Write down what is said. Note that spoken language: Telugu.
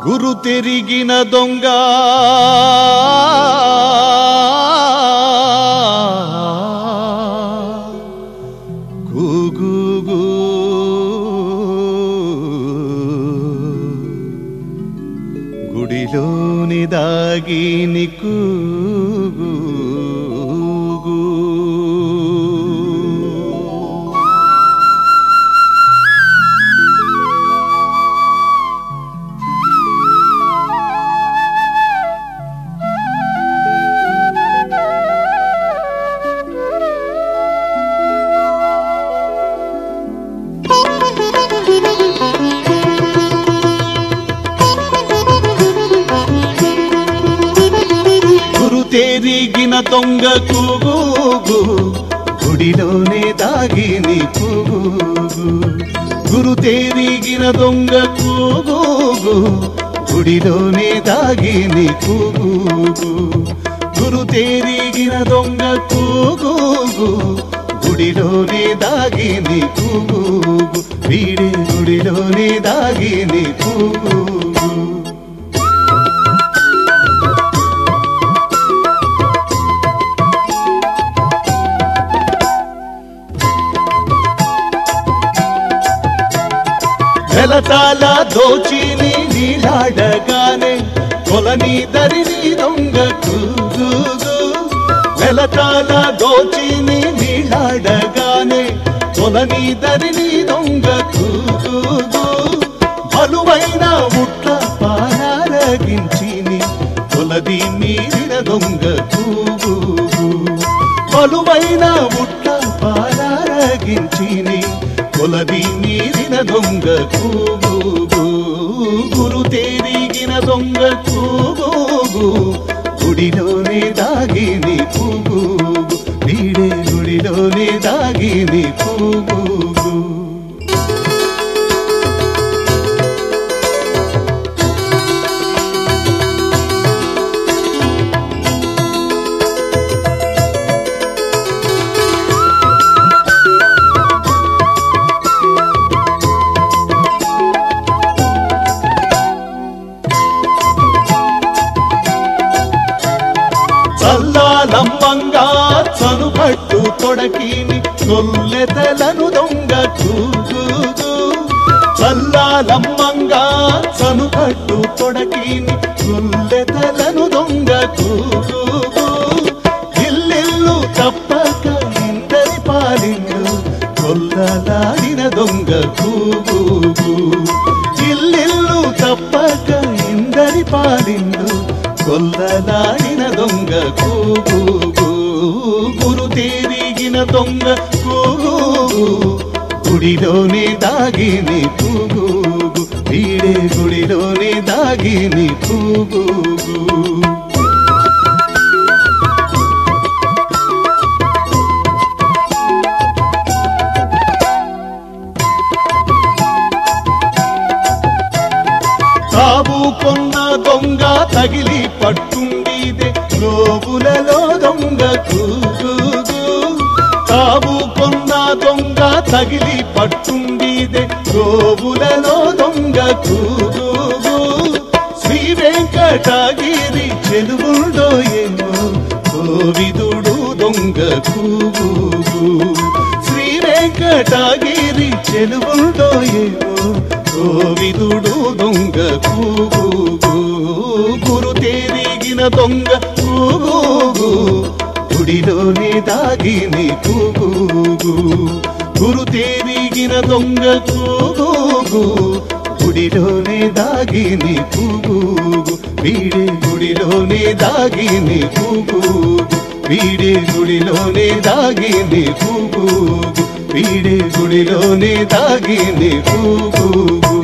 గురు తెరిగిన దొంగ గూగూగూ. గుడిలోని దాగి నికు గురు తేరిగిన దొంగ కూగూగు గుడిలోనే దాగిని కూగూగు గురు తేరిగిన దొంగ కూగూగు గుడిలోనే దాగిని కూగూగు గురు తేరిగిన దొంగ కూగూగు గుడిలోనే దాగిని కూగూగు వీడి గుడిలోనే దాగిని కూగూగు వెలతాల దోచిని నీలాడగానే కొలని దరిని దొంగ కూగు వెలతాల దోచిని నీలాడగానే కొలని దరిని దొంగ కూగు బలువైన ముట్ల పారారగించిని కొలది మీరిన దొంగ కూగు బలువైన ముట్ల పారారగించిని కొలది మీరిన దొంగ కూగు గురు తేరిగిన దొంగ కూగు గుడిలోనే దాగిని కూగు వీడే గుడిలోనే దాగిని కూగు చల్లాలమ్మంగా చనుపట్టు తొడకిని నొల్లెతలను దొంగ కూగు చల్లాలమ్మంగా చనుపట్టు తొడకిని నొల్లెతలను దొంగ కూగు ఇల్లిల్లు తప్పక ఇందరి పాలిండు కొల్లలాడిన దొంగ కూగు ఇల్లిల్లు తప్పక ఇందరి పాలిండు కొల్లలాడిన దొంగ కూగు గురు తేరిగిన దొంగ కూగు గుడిలోనే దాగిని కూగు వీడే గుడిలోనే దాగిని కూగు తాబు కొన్న దొంగ తగిలి పట్టుండిదే లోబులలో దొంగ కూగు తాబు కొన్న దొంగ తగిలి పట్టుండిదే లోబులలో దొంగ కూగు శ్రీ వెంకటగిరి చెలువుడో ఏమో కోవిదుడు దొంగ కూగు శ్రీ వెంకటగిరి చెలువుడో ఏమో కోవిదుడు దొంగ కూగు గురు తేరిగిన దొంగ కూగు గుడిలోనే దాగిని కూగు గురు తేరిగిన దొంగ కూగు గుడిలోనే దాగిని కూగు వీడే గుడిలోనే దాగిని కూగు వీడే గుడిలోనే దాగిని కూగు వీడే గుడిలోనే దాగిని కూగు